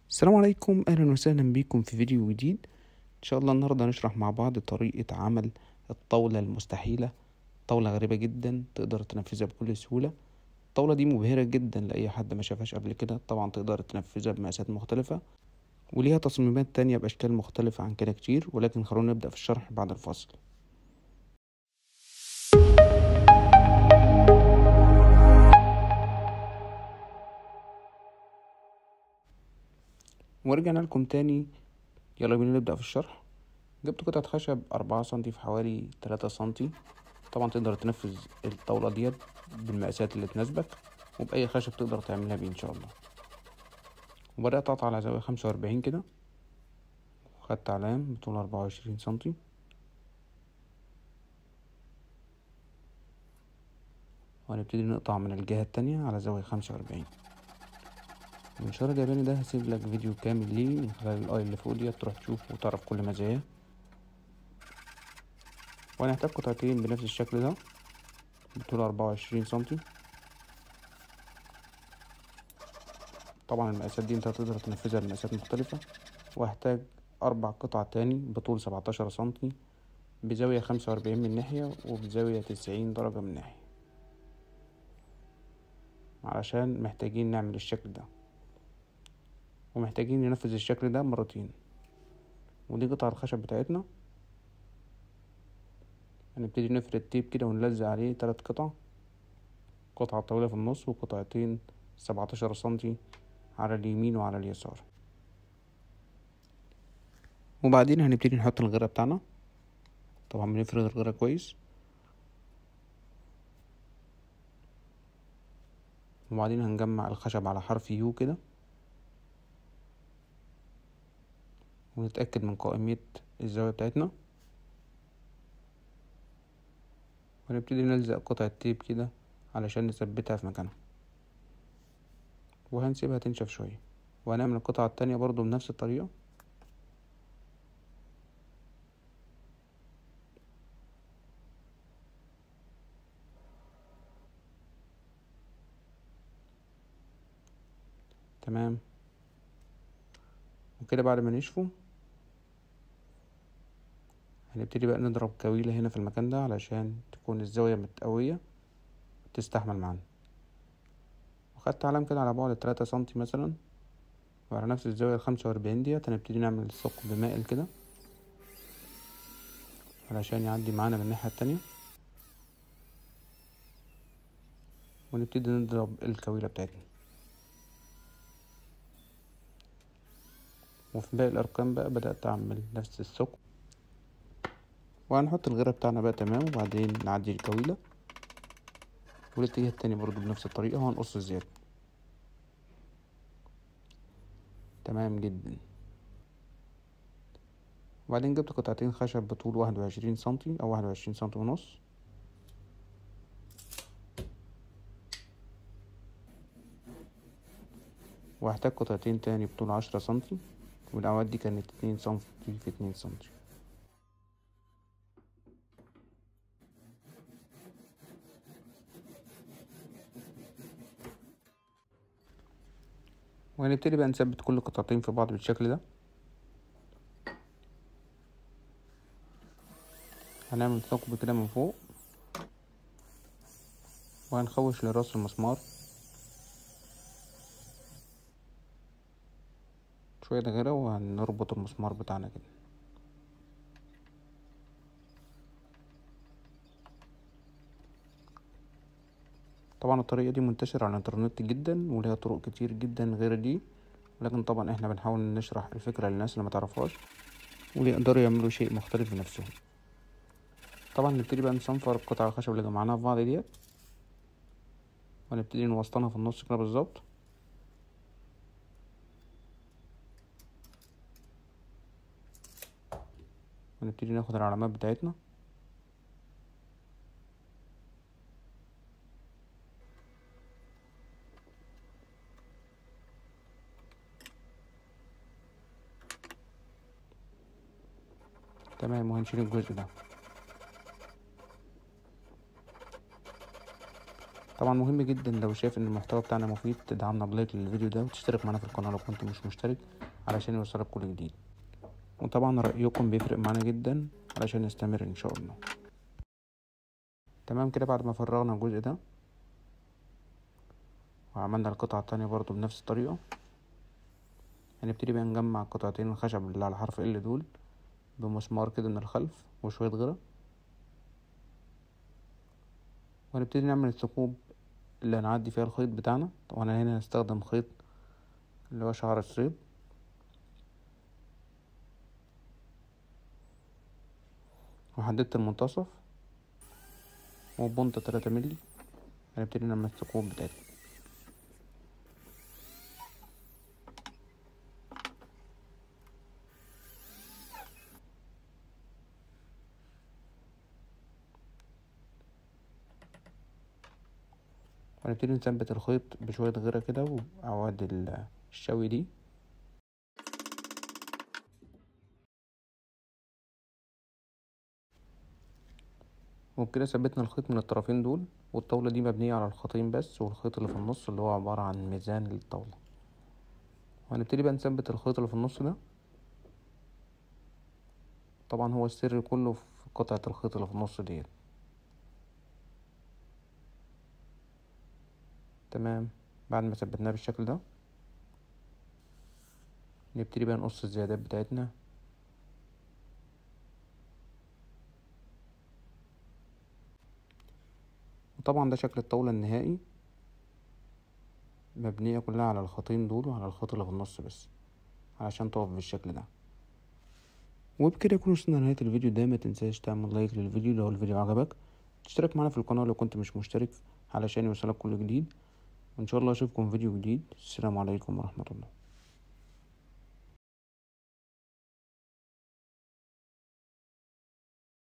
السلام عليكم اهلا وسهلا بكم في فيديو جديد ان شاء الله النهارده هنشرح مع بعض طريقة عمل الطاولة المستحيلة طاولة غريبة جدا تقدر تنفذها بكل سهولة الطاولة دي مبهرة جدا لأي حد ما شافهاش قبل كده طبعا تقدر تنفذها بمقاسات مختلفة وليها تصميمات تانية بأشكال مختلفة عن كده كتير ولكن خلونا نبدأ في الشرح بعد الفاصل ورجعنا لكم تاني يلا بينا نبدأ في الشرح جبت قطعة خشب أربعة سنتي في حوالي تلاتة سنتي طبعا تقدر تنفذ الطاولة ديت بالمقاسات اللي تناسبك وبأي خشب تقدر تعملها بيه إن شاء الله وبدأت أقطع على زاوية خمسة وأربعين كده وخدت علام بطول أربعة وعشرين سنتي وهنبتدي نقطع من الجهة التانية على زاوية خمسة وأربعين المنشار الياباني ده هسيب لك فيديو كامل ليه من خلال الاي اللي فوق ديت تروح تشوفه وتعرف كل مزاياه وهنحتاج قطعتين بنفس الشكل ده بطول أربعة وعشرين سنتي طبعا المقاسات دي انت هتقدر تنفذها بمقاسات مختلفة وهحتاج أربع قطع تاني بطول سبعتاشر سنتي بزاوية خمسة وأربعين من ناحية وبزاوية تسعين درجة من ناحية علشان محتاجين نعمل الشكل ده ومحتاجين ننفذ الشكل ده مرتين ودي قطع الخشب بتاعتنا هنبتدي نفرد تيب كده ونلزق عليه تلات قطع قطعة طويلة في النص وقطعتين سبعتاشر سنتي على اليمين وعلى اليسار وبعدين هنبتدي نحط الغيرة بتاعنا طبعا بنفرد الغيرة كويس وبعدين هنجمع الخشب على حرف يو كده ونتأكد من قائمية الزاوية بتاعتنا ونبتدي نلزق قطعة تيب كده علشان نثبتها في مكانها وهنسيبها تنشف شوية وهنعمل القطعة التانية برضو بنفس الطريقة تمام وكده بعد ما نشفوا هنبتدي بقى نضرب كويلة هنا في المكان ده علشان تكون الزاوية متقوية تستحمل معانا وخدت علام كده على بعد تلاتة سنتي مثلا وعلى نفس الزاوية الخمسة وأربعين ديت هنبتدي نعمل الثقب مائل كده علشان يعدي معانا من الناحية التانية ونبتدي نضرب الكويلة بتاعتنا وفي باقي الأرقام بقى بدأت أعمل نفس الثقب وهنحط الغيرة بتاعنا بقى تمام وبعدين نعدي الكويلة والاتجاه التاني برضو بنفس الطريقة وهنقص الزيادة تمام جدا وبعدين جبت قطعتين خشب بطول واحد وعشرين سنتي أو واحد وعشرين سنتي ونص وهحتاج قطعتين تاني بطول عشرة سنتي والأعواد دي كانت اتنين سنتي في اتنين سنتي وهنبتدي بقى نثبت كل قطعتين في بعض بالشكل ده هنعمل ثقب كده من فوق وهنخوش لراس المسمار شوية غيره وهنربط المسمار بتاعنا كده طبعا الطريقة دي منتشرة على الانترنت جدا وليها طرق كتير جدا غير دي لكن طبعا احنا بنحاول نشرح الفكرة للناس اللي متعرفهاش ويقدروا يعملوا شيء مختلف بنفسهم طبعا نبتدي بقى نصنفر القطع الخشب اللي جمعناها في بعض ديت ونبتدي نوسطنها في النص كده بالظبط ونبتدي ناخد العلامات بتاعتنا تمام وهنشيل الجزء ده طبعا مهم جدا لو شايف ان المحتوى بتاعنا مفيد تدعمنا بلايك للفيديو ده وتشترك معانا في القناه لو كنت مش مشترك علشان يوصلك كل جديد وطبعا رايكم بيفرق معانا جدا علشان نستمر ان شاء الله تمام كده بعد ما فرغنا الجزء ده وعملنا القطعة التانية برضو بنفس الطريقة هنبتدي بقى نجمع قطعتين الخشب اللي على حرف ال دول بمسمار كده من الخلف وشوية غيره وهنبتدي نعمل الثقوب اللي هنعدي فيها الخيط بتاعنا طبعا هنا هنستخدم خيط اللي هو شعر الصيد وحددت المنتصف وبنطة تلاتة ملي هنبتدي نعمل الثقوب بتاعتنا هنبتدي نثبت الخيط بشوية غيرة كده وأعواد الشوي دي وبكده ثبتنا الخيط من الطرفين دول والطاولة دي مبنية على الخيطين بس والخيط اللي في النص اللي هو عبارة عن ميزان للطاولة وهنبتدي بقى نثبت الخيط اللي في النص ده طبعا هو السر كله في قطعة الخيط اللي في النص ديت تمام بعد ما ثبتناه بالشكل ده نبتدي بقى نقص الزيادات بتاعتنا وطبعا ده شكل الطاولة النهائي مبنية كلها على الخطين دول وعلى الخط اللي في النص بس علشان تقف بالشكل ده وبكده يكون وصلنا لنهاية الفيديو ده ما تنساش تعمل لايك للفيديو لو الفيديو عجبك تشترك معنا في القناة لو كنت مش مشترك علشان يوصلك كل جديد وان شاء الله اشوفكم في فيديو جديد السلام عليكم ورحمة الله